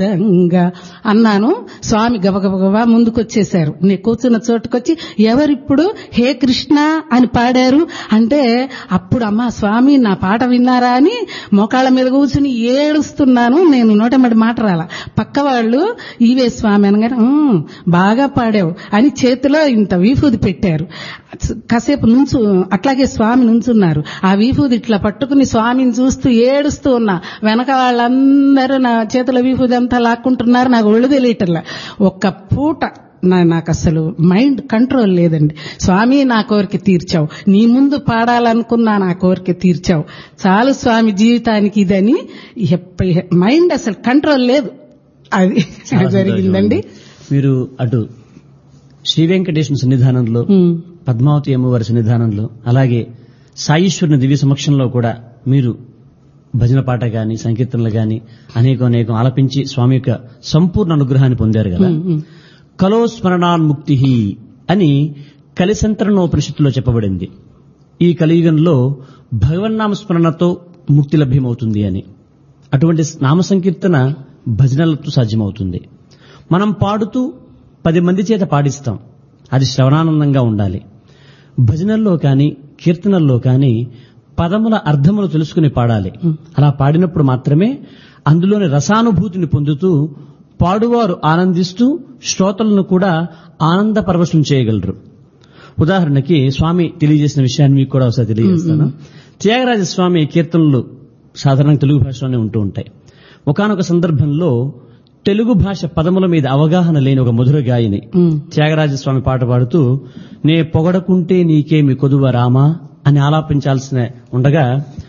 దూరంగా అన్నాను స్వామి గబగబగబా ముందుకొచ్చేశారు నేను కూర్చున్న చోటుకొచ్చి ఎవరిప్పుడు హే కృష్ణ అని పాడారు అంటే అప్పుడు అమ్మా స్వామి నా పాట విన్నారా అని మోకాళ్ళ మీద కూర్చుని ఏడుస్తున్నాను నేను నోటమడి మాట రాల పక్క వాళ్ళు ఈవే స్వామి అనగానే "ఉమ్, బాగా పాడావు అని చేతిలో ఇంత వీఫూది పెట్టారు కాసేపు నుంచు అట్లాగే స్వామి నుంచున్నారు ఆ వీఫూది ఇట్లా పట్టుకుని స్వామిని చూస్తూ ఏడుస్తూ ఉన్నా వెనక వాళ్ళందరూ నా చేతిలో వీఫూది అంతా లాక్కుంటున్నారు నాకు ఒళ్ళు తెలియటల్లా ఒక్క పూట నా- నాకు అసలు మైండ్ కంట్రోల్ లేదండి స్వామి నా కోరిక తీర్చావు నీ ముందు పాడాలనుకున్నా నా కోరిక తీర్చావు చాలు స్వామి జీవితానికి ఇదని ఎప్ప- మైండ్ అసలు కంట్రోల్ లేదు అది చాలా జరిగిందండి సంతోషం. మీరు అటు శ్రీ వెంకటేశ్వర సన్నిధానంలో ఉమ్. పద్మావతి అమ్మవారి సన్నిధానంలో అలాగే సాయిశ్వరుని దివ్య సమక్షంలో కూడా మీరు భజన పాట గాని సంకీర్తనలు గాని అనేకం అనేకం ఆలపించి స్వామి యొక్క సంపూర్ణ అనుగ్రహాన్ని పొందారు కదా ఉమ్, ఉమ్. కలో స్మరణాన్ముక్తి అని కలిసంతరణోపనిషత్తులో చెప్పబడింది ఈ కలియుగంలో భగవన్నామ స్మరణతో ముక్తి లభ్యమవుతుంది అని అటువంటి నామ సంకీర్తన భజనలతో సాధ్యమవుతుంది మనం పాడుతూ పది మంది చేత పాడిస్తాం అది శ్రవణానందంగా ఉండాలి భజనల్లో కానీ కీర్తనల్లో కానీ పదముల అర్థములు తెలుసుకుని పాడాలి అలా పాడినప్పుడు మాత్రమే అందులోని రసానుభూతిని పొందుతూ పాడువారు ఆనందిస్తూ శ్రోతలను కూడా ఆనంద పరవశం చేయగలరు ఉదాహరణకి స్వామి తెలియజేసిన విషయాన్ని మీకు కూడా ఒకసారి తెలియజేస్తాను త్యాగరాజ స్వామి కీర్తనలు సాధారణంగా తెలుగు భాషలోనే ఉంటూ ఉంటాయి ఒకానొక సందర్భంలో తెలుగు భాష పదముల మీద అవగాహన లేని ఒక మధుర గాయని ఉమ్. త్యాగరాజస్వామి పాట పాడుతూ నే పొగడకుంటే నీకేమి కొదువ రామా అని ఆలాపించాల్సిన ఉండగా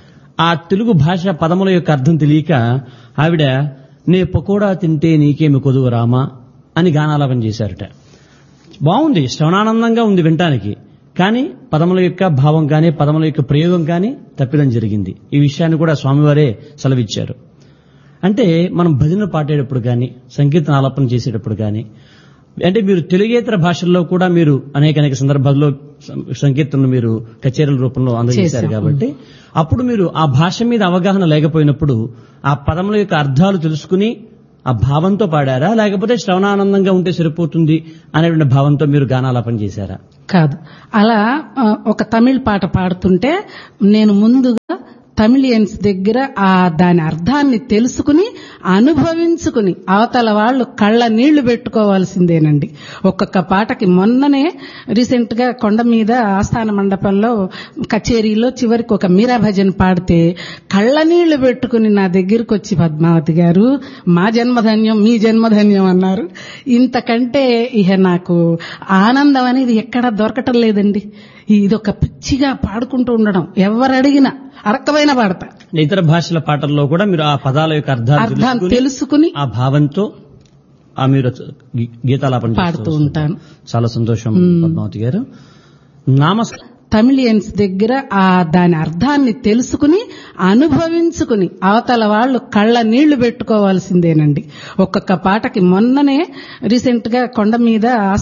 ఆ తెలుగు భాష పదముల యొక్క అర్థం తెలియక ఆవిడ నే పకోడా తింటే నీకేమి కొదువ రామా అని గానాలాపన చేశారట బాగుంది శ్రవణానందంగా ఉంది వినటానికి కానీ పదముల యొక్క భావం కానీ పదముల యొక్క ప్రయోగం కానీ తప్పిదం జరిగింది ఈ విషయాన్ని కూడా స్వామివారే సెలవిచ్చారు అంటే మనం భజన పాడేటప్పుడు కానీ సంకీర్తన ఆలాపన చేసేటప్పుడు కానీ అంటే మీరు తెలుగేతర భాషల్లో కూడా మీరు అనేక అనేక సందర్భాల్లో సం- సంకీర్తనలు మీరు కచేరీల రూపంలో అందజేశారు చేశాం. కాబట్టి అప్పుడు మీరు ఆ భాష మీద అవగాహన లేకపోయినప్పుడు ఆ పదముల యొక్క అర్థాలు తెలుసుకుని ఆ భావంతో పాడారా లేకపోతే శ్రవణానందంగా ఉంటే సరిపోతుంది అనేటువంటి భావంతో మీరు గానాలాపన చేశారా కాదు అలా ఆ, ఒక తమిళ్ పాట పాడుతుంటే నేను ముందుగా తమిళియన్స్ దగ్గర ఆ దాని అర్థాన్ని తెలుసుకుని అనుభవించుకుని అవతల వాళ్ళు కళ్ళ నీళ్లు పెట్టుకోవాల్సిందేనండి ఒక్కొక్క పాటకి మొన్ననే రీసెంట్ గా కొండ మీద ఆస్థాన మండపంలో కచేరీలో చివరికి ఒక మీరా భజన్ పాడితే కళ్ళ నీళ్లు పెట్టుకుని నా దగ్గరికి వచ్చి పద్మావతి గారు మా జన్మధన్యం మీ జన్మధన్యం అన్నారు ఇంతకంటే ఇహ నాకు ఆనందం అనేది ఎక్కడా దొరకటం లేదండి ఇది ఒక పిచ్చిగా పాడుకుంటూ ఉండడం ఎవరు అడిగినా అరకమైన పాడతా ఇతర భాషల పాటల్లో కూడా మీరు ఆ పదాల యొక్క అర్థాలు అర్థం తెలుసుకుని తెలుసుకుని ఆ భావంతో ఆ మీరు గీ- గీతాలాపన చేస్తూ పాడుతూ వస్తున్నారు. ఉంటాను చాలా సంతోషం పద్మావతి గారు నామ తమిళియన్స్ దగ్గర ఆ దాని అర్థాన్ని తెలుసుకుని అనుభవించుకుని అవతల వాళ్ళు కళ్ళ నీళ్లు పెట్టుకోవాల్సిందేనండి ఒక్కొక్క పాటకి మొన్ననే రీసెంట్ గా కొండ మీద